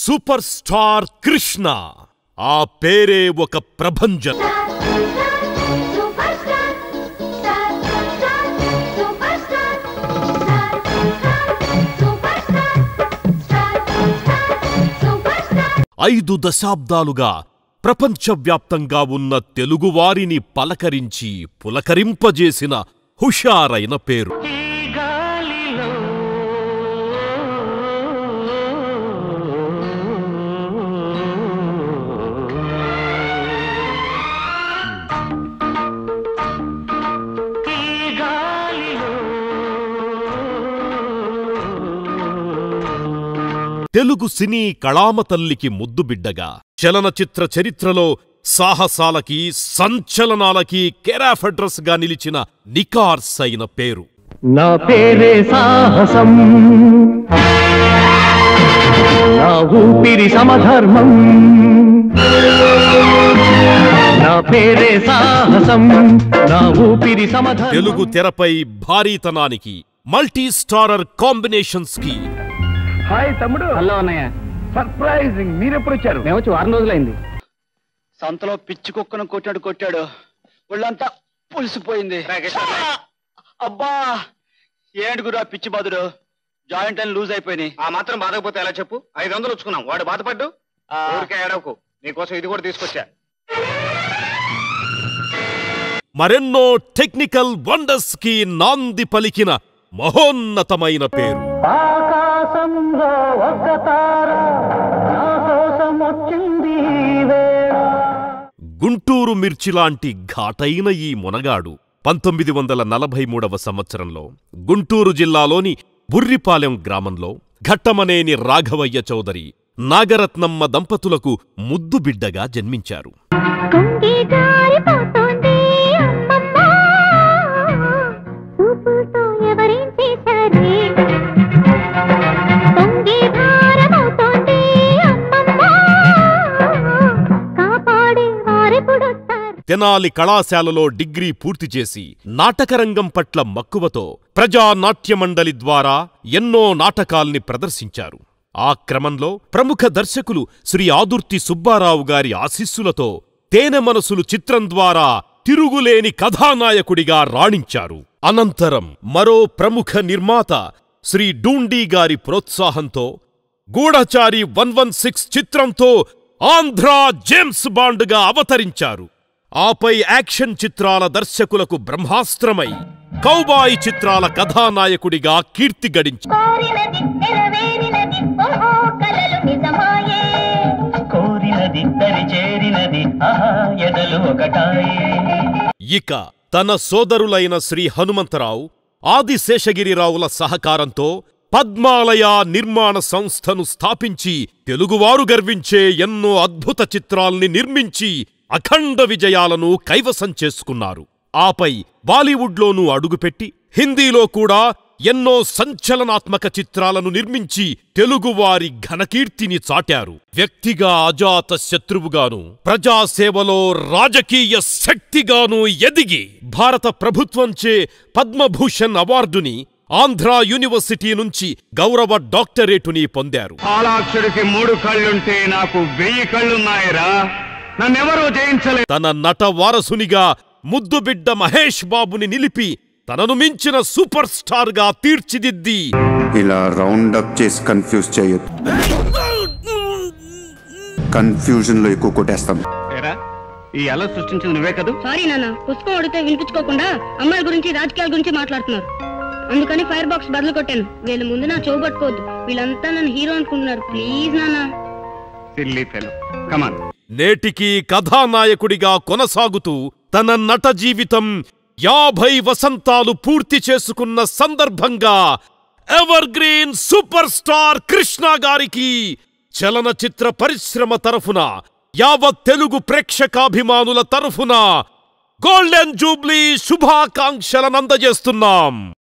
Super star Krishna ఆ పేరే ఒక ప్రభంజనం Superstar, star, star, superstar, star, superstar, star, superstar. ఐదు దశాబ్దాలుగా ప్రపంచవ్యాప్తంగా ఉన్న తెలుగువారిని పలకరించి పులకరింపజేసిన హుషారైన పేరు తెలుగు సినీ కళామ తల్లికి ముద్దుబిడ్డగా చలనచిత్ర చరిత్రలో సాహసాలకి సంచలనాలకి కెరాఫెడ్రస్ గా నిలిచిన నికార్స్ అయిన పేరు నా పేరే సాహసం నా ఊపిరి సమధర్మం నా పేరే సాహసం నా ఊపిరి సమధర్మం తెలుగు తెరపై భారీతనానికి మల్టీ స్టారర్ కాంబినేషన్స్ కి హాయ్ తమ్ముడు హలో అన్నయ్య సర్ప్రైజింగ్ మీరెప్పుడు వచ్చారు మేము వచ్చి వారం రోజులైంది సంతలో పిచ్చి కుక్కను కొట్టాడు కొట్టాడు ఒళ్ళంతా పులిసిపోయింది అబ్బా ఏంటి గురు ఆ పిచ్చి బాదుడు జాయింట్ అని లూజ్ అయిపోయినాయి ఆ మాత్రం బాధకపోతే ఎలా చెప్పు ఐదు వందలు వచ్చుకున్నాం వాడు బాధపడ్డు ఆ. ఊరికే ఏడవకు నీకోసం ఇది కూడా తీసుకొచ్చా మరెన్నో టెక్నికల్ వండర్స్ కి నాంది పలికిన మహోన్నతమైన పేరు ఆకాశంలో ఒక్క తార నా కోసం వచ్చింది ఈ వేళ గుంటూరు మిర్చి లాంటి ఘాటైన ఈ మునగాడు పంతొమ్మిది వందల నలభై మూడవ సంవత్సరంలో గుంటూరు జిల్లాలోని బుర్రిపాలెం గ్రామంలో ఘట్టమనేని రాఘవయ్య చౌదరి నాగరత్నమ్మ దంపతులకు ముద్దుబిడ్డగా జన్మించారు కొంగి జారిపోతోంది అమ్మమ్మ చూపుతో ఎవరేం చేశారే కొంగి భారమవుతోంది అమ్మమ్మ కాపాడే వారెప్పుడొస్తారు తెనాలి కళాశాలలో డిగ్రీ పూర్తి చేసి నాటకరంగం పట్ల మక్కువతో ప్రజా నాట్యమండలి ద్వారా ఎన్నో నాటకాల్ని ప్రదర్శించారు ఆ క్రమంలో ప్రముఖ దర్శకులు శ్రీ ఆదుర్తి సుబ్బారావు గారి ఆశీస్సులతో తేనె మనసులు చిత్రం ద్వారా తిరుగులేని కథానాయకుడిగా రాణించారు అనంతరం మరో ప్రముఖ నిర్మాత శ్రీ డూండీ గారి ప్రోత్సాహంతో గూఢచారి వన్ వన్ సిక్స్ చిత్రంతో ఆంధ్రా జేమ్స్ బాండ్గా అవతరించారు ఆపై యాక్షన్ చిత్రాల దర్శకులకు బ్రహ్మాస్త్రమై కౌబాయి చిత్రాల కథానాయకుడిగా కీర్తి గడించారు కోరినది నెరవేరినది ఓహో కలలు నిజమాయే కోరినది దరి చేరినది ఆహా ఎదలు ఒకటాయే ఇక తన సోదరులైన శ్రీ హనుమంతరావు ఆదిశేషగిరిరావుల సహకారంతో పద్మాలయ నిర్మాణ సంస్థను స్థాపించి తెలుగువారు గర్వించే ఎన్నో అద్భుత చిత్రాల్ని నిర్మించి అఖండ విజయాలను కైవసం చేసుకున్నారు ఆపై బాలీవుడ్లోనూ అడుగుపెట్టి హిందీలో కూడా ఎన్నో సంచలనాత్మక చిత్రాలను నిర్మించి తెలుగువారి ఘనకీర్తిని చాటారు వ్యక్తిగా అజాత శత్రువుగాను ప్రజాసేవలో రాజకీయ శక్తిగాను ఎదిగి భారత ప్రభుత్వంచే పద్మభూషణ్ అవార్డుని ఆంధ్రా యూనివర్సిటీ నుంచి గౌరవ డాక్టరేటుని పొందారు పాలాక్షుడికి మూడు కళ్ళుంటే నాకు వెయ్యి కళ్ళున్నాయరా నన్నెవరూ జయించలే తన నట వారసునిగా ముద్దుబిడ్డ మహేష్ బాబుని నిలిపి తనను మించిన సూపర్ స్టార్ గా తీర్చిదిద్ది ఇలా రౌండ్ అప్ చేసి కన్ఫ్యూజ్ చేయొద్దు కన్ఫ్యూజన్ లో ఎక్కువ కొట్టేస్తాం ఏరా, ఈ అల సృష్టించింది నువ్వే కదూ సారీ నాన్న పుస్తకం అడిగితే వినిపించుకోకుండా అమ్మాయిల గురించి రాజకీయాల గురించి మాట్లాడుతున్నారు అందుకని ఫైర్ బాక్స్ బదులు కొట్టాను వీళ్ళ ముందు నా చెవు పట్టుకోవద్దు వీళ్ళంతా నన్ను హీరో అనుకుంటున్నారు ప్లీజ్ నాన్న సిల్లీ ఫెలో కమాన్ నేటికి కథానాయకుడిగా కొనసాగుతూ తన నట జీవితం యాభై వసంతాలు పూర్తి చేసుకున్న సందర్భంగా evergreen super star Krishna గారికి చలనచిత్ర పరిశ్రమ తరఫున యావత్ తెలుగు ప్రేక్షకాభిమానుల తరఫున గోల్డెన్ జూబ్లీ శుభాకాంక్షలను అందజేస్తున్నాం